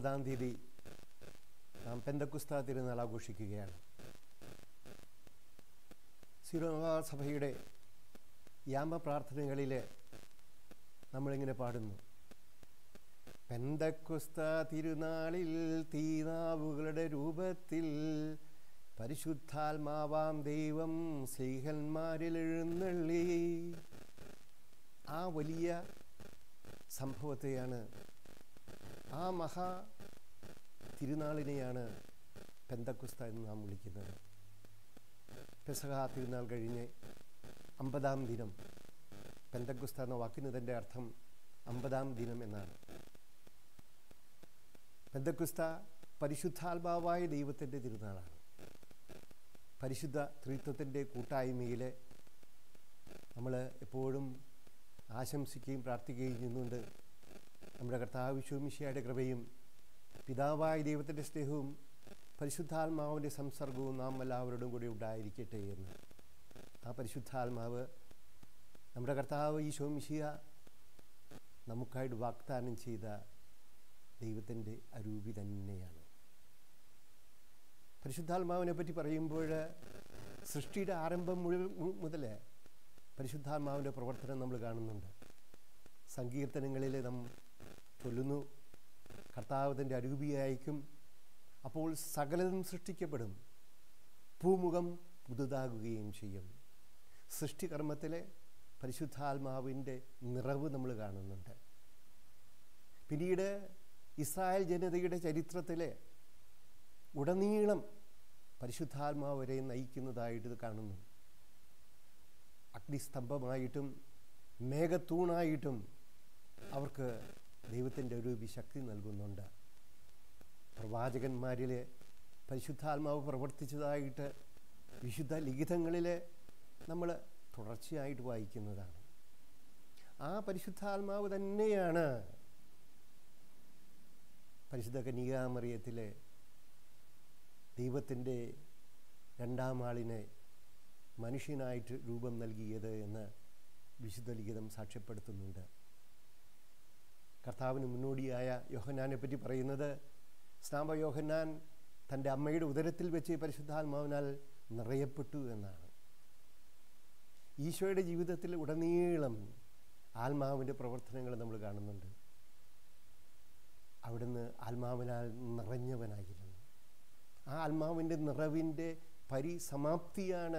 ഒമ്പതാം തീയതി നാം പെന്തക്കുസ്ത തിരുനാൾ ആഘോഷിക്കുകയാണ് സിറോവ സഭയുടെ യാമ പ്രാർത്ഥനകളിൽ നമ്മളിങ്ങനെ പാടുന്നു പെന്തക്കുസ്ത തിരുനാളിൽ തീനാവുകളുടെ രൂപത്തിൽ പരിശുദ്ധാത്മാവാം ദൈവം സ്ലീഹന്മാരിൽ എഴുന്നള്ളി ആ വലിയ സംഭവത്തെയാണ് ആ മഹാ തിരുനാളിനെയാണ് പെന്തക്കുസ്ത എന്ന് നാം വിളിക്കുന്നത് പെസഹ തിരുനാൾ കഴിഞ്ഞ് അമ്പതാം ദിനം പെന്തക്കുസ്ത എന്ന വാക്കിന് തൻ്റെ അർത്ഥം അമ്പതാം ദിനം എന്നാണ് പെന്തക്കുസ്ത പരിശുദ്ധാത്മാവായ ദൈവത്തിൻ്റെ തിരുനാളാണ് പരിശുദ്ധ ത്രിത്വത്തിൻ്റെ കൂട്ടായ്മയിൽ നമ്മൾ എപ്പോഴും ആശംസിക്കുകയും പ്രാർത്ഥിക്കുകയും ചെയ്യുന്നുണ്ട് നമ്മുടെ കർത്താവ് ശോമിശയുടെ കൃപയും പിതാവായ ദൈവത്തിൻ്റെ സ്നേഹവും പരിശുദ്ധാത്മാവിൻ്റെ സംസർഗവും നാം എല്ലാവരോടും കൂടി ഉണ്ടായിരിക്കട്ടെ എന്ന് ആ പരിശുദ്ധാത്മാവ് നമ്മുടെ കർത്താവ് ഈ ശോമിശിയ നമുക്കായിട്ട് വാഗ്ദാനം ചെയ്ത ദൈവത്തിൻ്റെ അരൂപി തന്നെയാണ് പരിശുദ്ധാത്മാവിനെ പറ്റി പറയുമ്പോൾ സൃഷ്ടിയുടെ ആരംഭം മുഴുവൻ മുതൽ പരിശുദ്ധാത്മാവിൻ്റെ പ്രവർത്തനം നമ്മൾ കാണുന്നുണ്ട് സങ്കീർത്തനങ്ങളിൽ നാം ചൊല്ലുന്നു കർത്താവതിൻ്റെ അരൂപിയായിരിക്കും അപ്പോൾ സകലതും സൃഷ്ടിക്കപ്പെടും പൂമുഖം പുതുതാകുകയും ചെയ്യും സൃഷ്ടികർമ്മത്തിലെ പരിശുദ്ധാത്മാവിൻ്റെ നിറവ് നമ്മൾ കാണുന്നുണ്ട് പിന്നീട് ഇസ്രായേൽ ജനതയുടെ ചരിത്രത്തിലെ ഉടനീളം പരിശുദ്ധാത്മാവരെ നയിക്കുന്നതായിട്ട് ഇത് കാണുന്നു അഗ്നിസ്തംഭമായിട്ടും മേഘത്തൂണായിട്ടും അവർക്ക് ദൈവത്തിൻ്റെ ഒരു ശക്തി നൽകുന്നുണ്ട് പ്രവാചകന്മാരിൽ പരിശുദ്ധാത്മാവ് പ്രവർത്തിച്ചതായിട്ട് വിശുദ്ധ ലിഖിതങ്ങളിൽ നമ്മൾ തുടർച്ചയായിട്ട് വായിക്കുന്നതാണ് ആ പരിശുദ്ധാത്മാവ് തന്നെയാണ് പരിശുദ്ധ കന്യാമറിയത്തിലെ ദൈവത്തിൻ്റെ രണ്ടാം ആളിനെ മനുഷ്യനായിട്ട് രൂപം നൽകിയത് എന്ന് വിശുദ്ധ ലിഖിതം സാക്ഷ്യപ്പെടുത്തുന്നുണ്ട് കർത്താവിന് മുന്നോടിയായ യോഹന്നാനെ പറ്റി പറയുന്നത് സ്നാപ യോഹന്നാൻ തൻ്റെ അമ്മയുടെ ഉദരത്തിൽ വെച്ച് പരിശുദ്ധാത്മാവിനാൽ നിറയപ്പെട്ടു എന്നാണ് ഈശോയുടെ ജീവിതത്തിൽ ഉടനീളം ആത്മാവിൻ്റെ പ്രവർത്തനങ്ങൾ നമ്മൾ കാണുന്നുണ്ട് അവിടുന്ന് ആത്മാവിനാൽ നിറഞ്ഞവനായിരുന്നു ആ ആത്മാവിൻ്റെ നിറവിൻ്റെ പരിസമാപ്തിയാണ്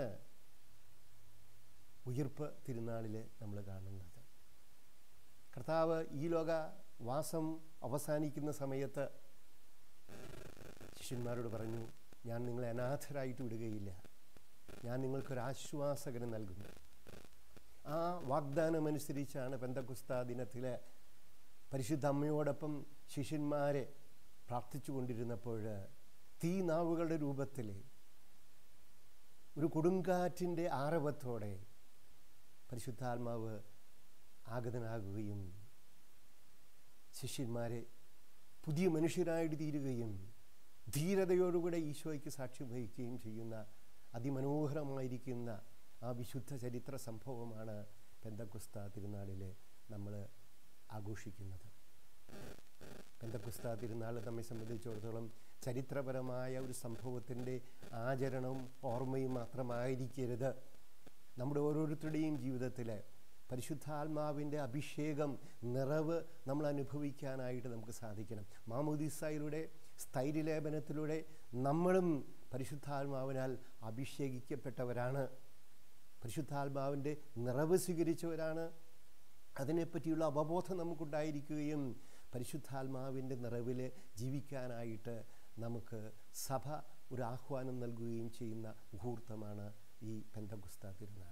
ഉയിർപ്പ് തിരുനാളിൽ നമ്മൾ കാണുന്നത് കർത്താവ് ഈ ലോക വാസം അവസാനിക്കുന്ന സമയത്ത് ശിഷ്യന്മാരോട് പറഞ്ഞു ഞാൻ നിങ്ങളെ അനാഥരായിട്ട് വിടുകയില്ല ഞാൻ നിങ്ങൾക്കൊരാശ്വാസകരം നൽകുന്നു ആ വാഗ്ദാനമനുസരിച്ചാണ് പെന്തക്കുസ്ത ദിനത്തിലെ പരിശുദ്ധ അമ്മയോടൊപ്പം ശിഷ്യന്മാരെ പ്രാർത്ഥിച്ചു കൊണ്ടിരുന്നപ്പോൾ തീനാവുകളുടെ രൂപത്തിൽ ഒരു കൊടുങ്കാറ്റിൻ്റെ ആരവത്തോടെ പരിശുദ്ധാത്മാവ് ആഗതനാകുകയും ശിഷ്യന്മാരെ പുതിയ മനുഷ്യരായിട്ട് തീരുകയും ധീരതയോടുകൂടെ ഈശോയ്ക്ക് സാക്ഷ്യം വഹിക്കുകയും ചെയ്യുന്ന അതിമനോഹരമായിരിക്കുന്ന ആ വിശുദ്ധ ചരിത്ര സംഭവമാണ് പെന്തക്കുസ്ത തിരുനാളിൽ നമ്മൾ ആഘോഷിക്കുന്നത് പെന്തക്കുസ്ത തിരുനാൾ നമ്മെ സംബന്ധിച്ചിടത്തോളം ചരിത്രപരമായ ഒരു സംഭവത്തിൻ്റെ ആചരണവും ഓർമ്മയും മാത്രമായിരിക്കരുത് നമ്മുടെ ഓരോരുത്തരുടെയും ജീവിതത്തിൽ പരിശുദ്ധാത്മാവിൻ്റെ അഭിഷേകം നിറവ് നമ്മൾ അനുഭവിക്കാനായിട്ട് നമുക്ക് സാധിക്കണം മാമുദീസായിലൂടെ സ്ഥൈര്യലേപനത്തിലൂടെ നമ്മളും പരിശുദ്ധാത്മാവിനാൽ അഭിഷേകിക്കപ്പെട്ടവരാണ് പരിശുദ്ധാത്മാവിൻ്റെ നിറവ് സ്വീകരിച്ചവരാണ് അതിനെപ്പറ്റിയുള്ള അവബോധം നമുക്കുണ്ടായിരിക്കുകയും പരിശുദ്ധാത്മാവിൻ്റെ നിറവിൽ ജീവിക്കാനായിട്ട് നമുക്ക് സഭ ഒരു ആഹ്വാനം നൽകുകയും ചെയ്യുന്ന മുഹൂർത്തമാണ് ഈ പെന്തഗുസ്ത തിരുനാൾ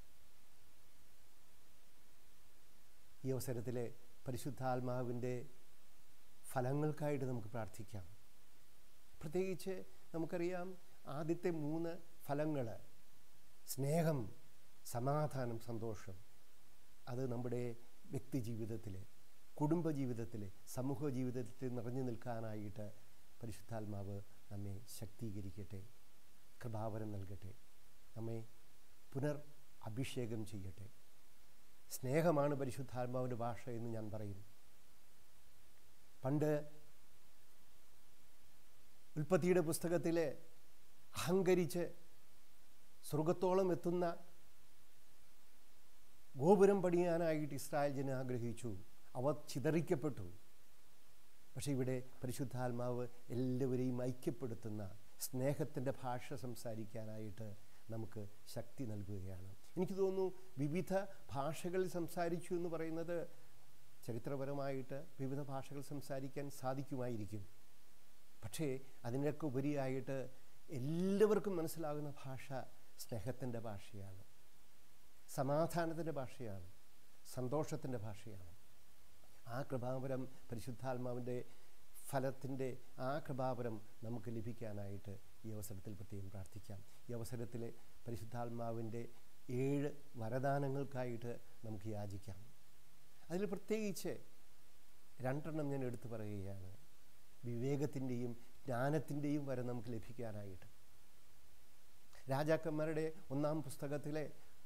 ഈ അവസരത്തിലെ പരിശുദ്ധാത്മാവിൻ്റെ ഫലങ്ങൾക്കായിട്ട് നമുക്ക് പ്രാർത്ഥിക്കാം പ്രത്യേകിച്ച് നമുക്കറിയാം ആദ്യത്തെ മൂന്ന് ഫലങ്ങൾ സ്നേഹം സമാധാനം സന്തോഷം അത് നമ്മുടെ വ്യക്തി ജീവിതത്തിൽ കുടുംബ ജീവിതത്തിൽ സമൂഹ ജീവിതത്തിൽ നിറഞ്ഞു നിൽക്കാനായിട്ട് പരിശുദ്ധാത്മാവ് നമ്മെ ശക്തീകരിക്കട്ടെ കൃപാവരം നൽകട്ടെ നമ്മെ പുനർ അഭിഷേകം ചെയ്യട്ടെ സ്നേഹമാണ് പരിശുദ്ധാത്മാവിൻ്റെ ഭാഷ എന്ന് ഞാൻ പറയും പണ്ട് ഉൽപ്പത്തിയുടെ പുസ്തകത്തിൽ അഹങ്കരിച്ച് സ്വർഗത്തോളം എത്തുന്ന ഗോപുരം പണിയാനായിട്ട് ഇസ്രായേൽ ജനം ആഗ്രഹിച്ചു അവ ചിതറിക്കപ്പെട്ടു പക്ഷേ ഇവിടെ പരിശുദ്ധാത്മാവ് എല്ലാവരെയും ഐക്യപ്പെടുത്തുന്ന സ്നേഹത്തിൻ്റെ ഭാഷ സംസാരിക്കാനായിട്ട് നമുക്ക് ശക്തി നൽകുകയാണ് എനിക്ക് തോന്നുന്നു വിവിധ ഭാഷകൾ സംസാരിച്ചു എന്ന് പറയുന്നത് ചരിത്രപരമായിട്ട് വിവിധ ഭാഷകൾ സംസാരിക്കാൻ സാധിക്കുമായിരിക്കും പക്ഷേ അതിനൊക്കെ ഉപരിയായിട്ട് എല്ലാവർക്കും മനസ്സിലാകുന്ന ഭാഷ സ്നേഹത്തിൻ്റെ ഭാഷയാണ് സമാധാനത്തിൻ്റെ ഭാഷയാണ് സന്തോഷത്തിൻ്റെ ഭാഷയാണ് ആ കൃപാപരം പരിശുദ്ധാത്മാവിൻ്റെ ഫലത്തിൻ്റെ ആ കൃപാപരം നമുക്ക് ലഭിക്കാനായിട്ട് ഈ അവസരത്തിൽ പ്രത്യേകം പ്രാർത്ഥിക്കാം ഈ അവസരത്തിൽ പരിശുദ്ധാത്മാവിൻ്റെ ഏഴ് വരദാനങ്ങൾക്കായിട്ട് നമുക്ക് യാചിക്കാം അതിൽ പ്രത്യേകിച്ച് രണ്ടെണ്ണം ഞാൻ എടുത്തു പറയുകയാണ് വിവേകത്തിൻ്റെയും ജ്ഞാനത്തിൻ്റെയും വരം നമുക്ക് ലഭിക്കാനായിട്ട് രാജാക്കന്മാരുടെ ഒന്നാം പുസ്തകത്തിലെ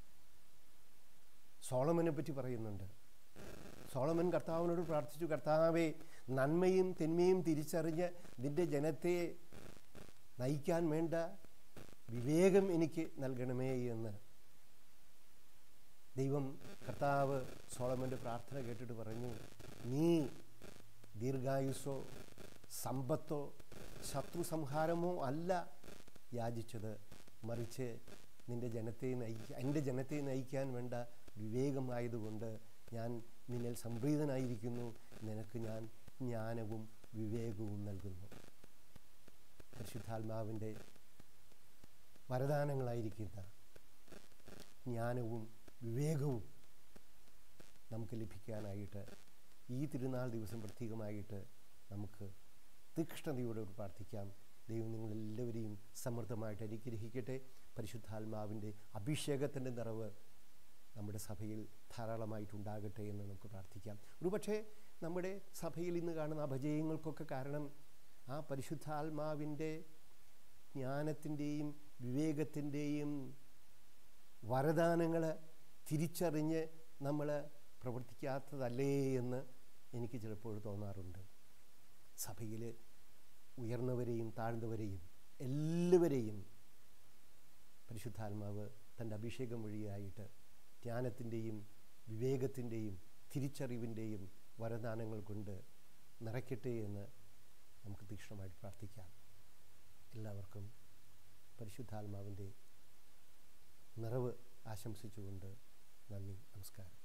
സോളമനെ പറ്റി പറയുന്നുണ്ട് സോളമൻ കർത്താവിനോട് പ്രാർത്ഥിച്ചു കർത്താവെ നന്മയും തിന്മയും തിരിച്ചറിഞ്ഞ് നിന്റെ ജനത്തെ നയിക്കാൻ വേണ്ട വിവേകം എനിക്ക് നൽകണമേ എന്ന് ദൈവം കർത്താവ് സോളമൻ്റെ പ്രാർത്ഥന കേട്ടിട്ട് പറഞ്ഞു നീ ദീർഘായുസോ സമ്പത്തോ ശത്രു സംഹാരമോ അല്ല യാചിച്ചത് മറിച്ച് നിന്റെ ജനത്തെ നയിക്കാൻ എൻ്റെ ജനത്തെ നയിക്കാൻ വേണ്ട വിവേകമായതുകൊണ്ട് ഞാൻ നിന്നിൽ സംപ്രീതനായിരിക്കുന്നു നിനക്ക് ഞാൻ ജ്ഞാനവും വിവേകവും നൽകുന്നു പരിശുദ്ധാത്മാവിൻ്റെ വരദാനങ്ങളായിരിക്കുന്ന ജ്ഞാനവും വിവേകവും നമുക്ക് ലഭിക്കാനായിട്ട് ഈ തിരുനാൾ ദിവസം പ്രത്യേകമായിട്ട് നമുക്ക് തീക്ഷ്ണതയോടെ പ്രാർത്ഥിക്കാം ദൈവം നിങ്ങളെല്ലാവരെയും സമൃദ്ധമായിട്ട് അനുഗ്രഹിക്കട്ടെ പരിശുദ്ധാത്മാവിൻ്റെ അഭിഷേകത്തിൻ്റെ നിറവ് നമ്മുടെ സഭയിൽ ധാരാളമായിട്ടുണ്ടാകട്ടെ എന്ന് നമുക്ക് പ്രാർത്ഥിക്കാം ഒരുപക്ഷെ നമ്മുടെ സഭയിൽ ഇന്ന് കാണുന്ന അപജയങ്ങൾക്കൊക്കെ കാരണം ആ പരിശുദ്ധാത്മാവിൻ്റെ ജ്ഞാനത്തിൻ്റെയും വിവേകത്തിൻ്റെയും വരദാനങ്ങൾ തിരിച്ചറിഞ്ഞ് നമ്മൾ പ്രവർത്തിക്കാത്തതല്ലേ എന്ന് എനിക്ക് ചിലപ്പോൾ തോന്നാറുണ്ട് സഭയിൽ ഉയർന്നവരെയും താഴ്ന്നവരെയും എല്ലാവരെയും പരിശുദ്ധാത്മാവ് തൻ്റെ അഭിഷേകം വഴിയായിട്ട് ജ്ഞാനത്തിൻ്റെയും വിവേകത്തിൻ്റെയും തിരിച്ചറിവിൻ്റെയും വരദാനങ്ങൾ കൊണ്ട് നിറയ്ക്കട്ടെ എന്ന് നമുക്ക് തീക്ഷ്ണമായിട്ട് പ്രാർത്ഥിക്കാം എല്ലാവർക്കും പരിശുദ്ധാത്മാവിൻ്റെ നിറവ് ആശംസിച്ചുകൊണ്ട് നന്ദി നമസ്കാരം